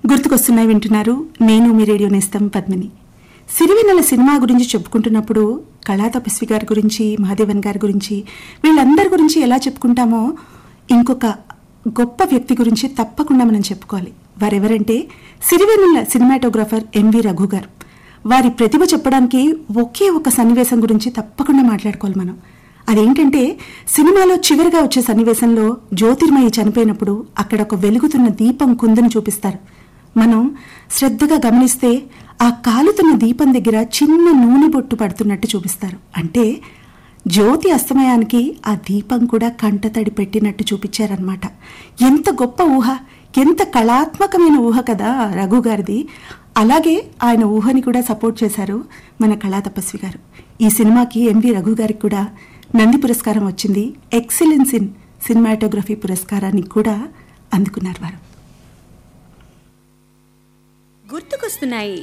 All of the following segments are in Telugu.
గుర్తుకొస్తున్నాయి వింటున్నారు నేను మీ రేడియో నేస్తం పద్మిని సిరివెన్నెల సినిమా గురించి చెప్పుకుంటున్నప్పుడు కళా తపస్వి గారి గురించి మహాదేవన్ గారి గురించి వీళ్ళందరి గురించి ఎలా చెప్పుకుంటామో ఇంకొక గొప్ప వ్యక్తి గురించి తప్పకుండా మనం చెప్పుకోవాలి వారెవరంటే సిరివెన్నెల సినిమాటోగ్రాఫర్ ఎంవి రఘు గారు వారి ప్రతిభ చెప్పడానికి ఒకే ఒక సన్నివేశం గురించి తప్పకుండా మాట్లాడుకోవాలి మనం అదేంటంటే సినిమాలో చివరిగా వచ్చే సన్నివేశంలో జ్యోతిర్మయి చనిపోయినప్పుడు అక్కడ ఒక వెలుగుతున్న దీపం కుందని చూపిస్తారు మనం శ్రద్ధగా గమనిస్తే ఆ కాలుతున్న దీపం దగ్గర చిన్న నూనె బొట్టు పడుతున్నట్టు చూపిస్తారు అంటే జ్యోతి అస్తమయానికి ఆ దీపం కూడా కంటతడి పెట్టినట్టు చూపించారనమాట ఎంత గొప్ప ఊహ ఎంత కళాత్మకమైన ఊహ కదా రఘు గారిది అలాగే ఆయన ఊహని కూడా సపోర్ట్ చేశారు మన కళా తపస్వి గారు ఈ సినిమాకి ఎంవి రఘు గారికి కూడా నంది పురస్కారం వచ్చింది ఎక్సలెన్స్ ఇన్ సినిమాటోగ్రఫీ పురస్కారాన్ని కూడా అందుకున్నారు వారు గుర్తుకొస్తున్నాయి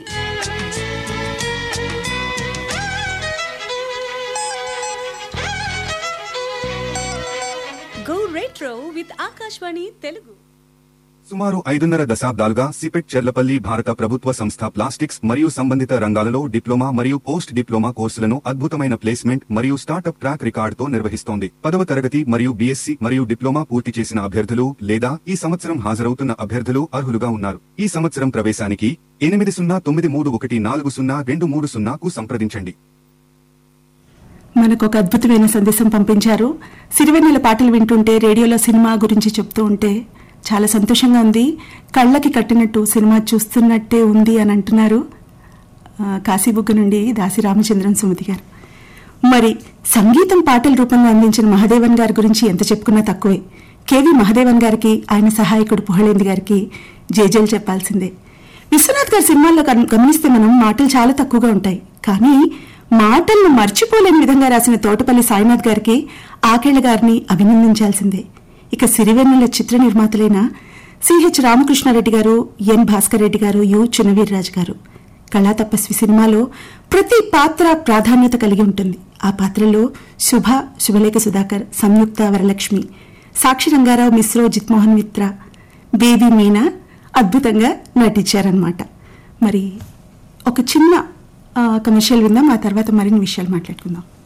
go retro with Akashvani Telugu సుమారు ఐదున్నర దశాబ్దాలుగా సిపెట్ చెర్లపల్లి భారత ప్రభుత్వ సంస్థ ప్లాస్టిక్స్ మరియు సంబంధిత రంగాలలో డిప్లొమా మరియు పోస్ట్ డిప్లొమా కోర్సులను అద్భుతమైన ప్లేస్మెంట్ మరియు స్టార్టప్ ట్రాక్ రికార్డుతో నిర్వహిస్తోంది పదవ తరగతి మరియు బీఎస్సీ మరియు డిప్లొమా పూర్తి చేసిన అభ్యర్థులు లేదా ఈ సంవత్సరం హాజరవుతున్న అభ్యర్థులు అర్హులుగా ఉన్నారు ఈ సంవత్సరం ప్రవేశానికి ఎనిమిది సున్నా తొమ్మిది మూడు ఒకటి నాలుగు సున్నా రెండు మూడు సున్నాకు సంప్రదించండి మనకు ఒక అద్భుతమైన సందేశం పంపించారు సిరివెన్నెల పాటలు వింటుంటే రేడియోలో సినిమా గురించి చెప్తూ ఉంటే చాలా సంతోషంగా ఉంది కళ్ళకి కట్టినట్టు సినిమా చూస్తున్నట్టే ఉంది అని అంటున్నారు ఆ, కాశీబుగ్గ నుండి దాసి రామచంద్రన్ సుమతి గారు మరి సంగీతం పాటల రూపంలో అందించిన మహాదేవన్ గారి గురించి ఎంత చెప్పుకున్నా తక్కువే కేవి మహాదేవన్ గారికి ఆయన సహాయకుడు పుహళేంది గారికి జేజేలు చెప్పాల్సిందే విశ్వనాథ్ గారి సినిమాల్లో గమ- గమనిస్తే మనం మాటలు చాలా తక్కువగా ఉంటాయి కానీ మాటలను మర్చిపోలేని విధంగా రాసిన తోటపల్లి సాయినాథ్ గారికి ఆకేళ్ల గారిని అభినందించాల్సిందే ఇక సిరివెన్నెల చిత్ర నిర్మాతలైన సిహెచ్ రామకృష్ణారెడ్డి గారు ఎన్ భాస్కర్ రెడ్డి గారు యు చిన్నవీర్రాజు గారు కళా తపస్వి సినిమాలో ప్రతి పాత్ర ప్రాధాన్యత కలిగి ఉంటుంది ఆ పాత్రలో శుభ శుభలేఖ సుధాకర్ సంయుక్త వరలక్ష్మి సాక్షి రంగారావు మిశ్రో జిత్మోహన్ మిత్ర బేబీ మీనా అద్భుతంగా నటించారనమాట మరి ఒక చిన్న కమర్షియల్ విందాం ఆ తర్వాత మరిన్ని విషయాలు మాట్లాడుకుందాం